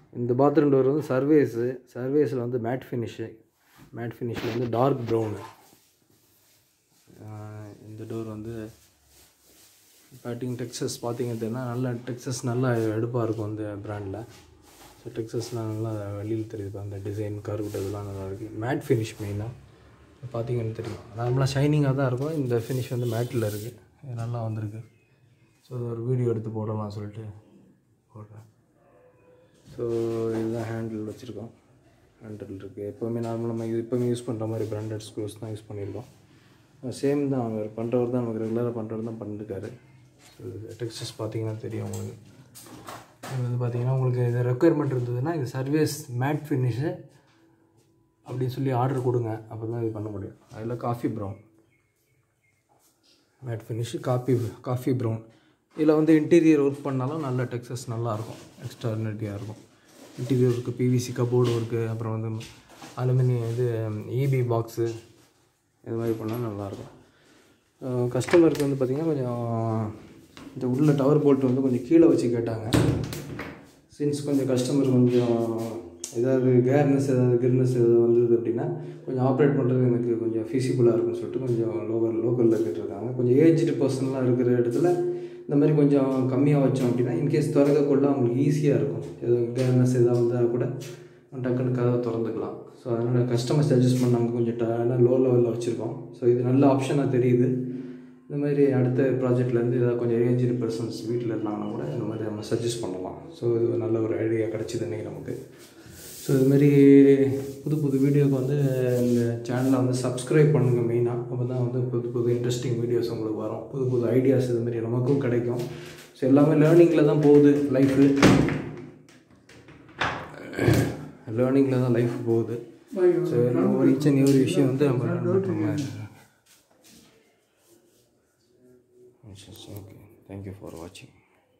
இந்த bathroom door வந்து சர்வேஸு சர்வேஸில் வந்து மேட் ஃபினிஷு மேட் ஃபினிஷில் வந்து டார்க் ப்ரௌனு இந்த டோர் வந்து பேட்டிங் டெக்ஸஸ் பார்த்தீங்கன்னா நல்ல டெக்ஸஸ் நல்லா எடுப்பாக இருக்கும் இந்த ப்ராண்டில் ஸோ டெக்ஸஸ்லாம் நல்லா வெளியில் தெரியுது அந்த டிசைன் கருவிட்டு இதெல்லாம் நல்லா இருக்குது மேட் ஃபினிஷ் மெயினாக பார்த்தீங்கன்னு தெரியும் நார்மலாக ஷைனிங்காக தான் இருக்கும் இந்த ஃபினிஷ் வந்து மேட்டில் இருக்குது இது நல்லா வந்திருக்கு ஸோ இது ஒரு வீடியோ எடுத்து போடலாம் சொல்லிட்டு போடுறேன் ஸோ இதுதான் ஹேண்டில் வச்சுருக்கோம் ஹேண்டில் இருக்குது எப்போவுமே நார்மலாக நம்ம இது எப்போவுமே யூஸ் பண்ணுற மாதிரி பிராண்டட் ஸ்க்ரூஸ் தான் யூஸ் பண்ணியிருக்கோம் சேம் தான் அவர் பண்ணுறவர் தான் நமக்கு ரெகுலராக பண்ணுறவர் தான் பண்ணிருக்காரு ஸோ டெக்ஸ்டர்ஸ் பார்த்தீங்கன்னா தெரியும் உங்களுக்கு இது வந்து பார்த்தீங்கன்னா உங்களுக்கு இது ரெக்குயர்மெண்ட் இருந்ததுன்னா இது சர்வீஸ் மேட் ஃபினிஷு அப்படின்னு சொல்லி ஆர்டர் கொடுங்க அப்போ தான் இது பண்ண முடியும் அதில் coffee brown matte finish coffee coffee brown இதில் வந்து இன்டீரியர் ஒர்க் பண்ணாலும் நல்ல டெக்ஸஸ் நல்லாயிருக்கும் எக்ஸ்ட்ரானரியாக இருக்கும் இன்டீரியர் இருக்குது பிவிசி கபோர்டு இருக்குது அப்புறம் வந்து அலுமினியம் இது இபி பாக்ஸு இது மாதிரி பண்ணால் நல்லாயிருக்கும் கஸ்டமருக்கு வந்து பார்த்திங்கன்னா கொஞ்சம் இந்த உள்ள டவர் போல்ட் வந்து கொஞ்சம் கீழே வச்சு கேட்டாங்க சின்ஸ் கொஞ்சம் கஸ்டமர் கொஞ்சம் ஏதாவது கேர்னஸ் ஏதாவது கிர்னஸ் ஏதாவது வந்தது அப்படின்னா கொஞ்சம் ஆப்ரேட் பண்ணுறது எனக்கு கொஞ்சம் ஃபீஸிபிளாக இருக்கும்னு சொல்லிட்டு கொஞ்சம் லோக்கல் லோக்கலில் கேட்டிருக்காங்க கொஞ்சம் ஏஜ்டு பர்சன்லாம் இருக்கிற இடத்துல இந்த மாதிரி கொஞ்சம் கம்மியாக வச்சோம் அப்படின்னா இன்கேஸ் திறக்கக்குள்ள அவங்களுக்கு ஈஸியாக இருக்கும் ஏதோ கேர்னஸ் ஏதாவது வந்தால் கூட டக்குன்னு கதவை திறந்துக்கலாம் ஸோ அதனால் கஸ்டமர்ஸ் அட்ஜஸ்ட் பண்ணாங்க கொஞ்சம் ட லோ லெவலில் வச்சுருக்கோம் ஸோ இது நல்ல ஆப்ஷனாக தெரியுது இந்த மாதிரி அடுத்த ப்ராஜெக்ட்லேருந்து ஏதாவது கொஞ்சம் ஏஜ்டு பர்சன்ஸ் வீட்டில் இருந்தாங்கன்னா கூட இந்த மாதிரி நம்ம சஜஸ்ட் பண்ணலாம் ஸோ இது ஒரு நல்ல ஒரு ஐடியா கிடச்சிது இன்றைக்கி நமக்கு ஸோ இதுமாரி புது புது வீடியோக்கு வந்து இந்த சேனலை வந்து சப்ஸ்கிரைப் பண்ணுங்கள் மெயினாக அப்போ தான் வந்து புது புது இன்ட்ரெஸ்டிங் வீடியோஸ் உங்களுக்கு வரும் புது புது ஐடியாஸ் இதுமாரி நமக்கும் கிடைக்கும் ஸோ எல்லாமே லேர்னிங்கில் தான் போகுது லைஃபு லேர்னிங்கில் தான் லைஃப் போகுது ஸோ ஒவ்வொரு ஈச் அண்ட் எவ்வரி விஷயம் வந்து நம்ம learn பண்ற மாதிரி ஓகே தேங்க்யூ ஃபார் வாட்சிங்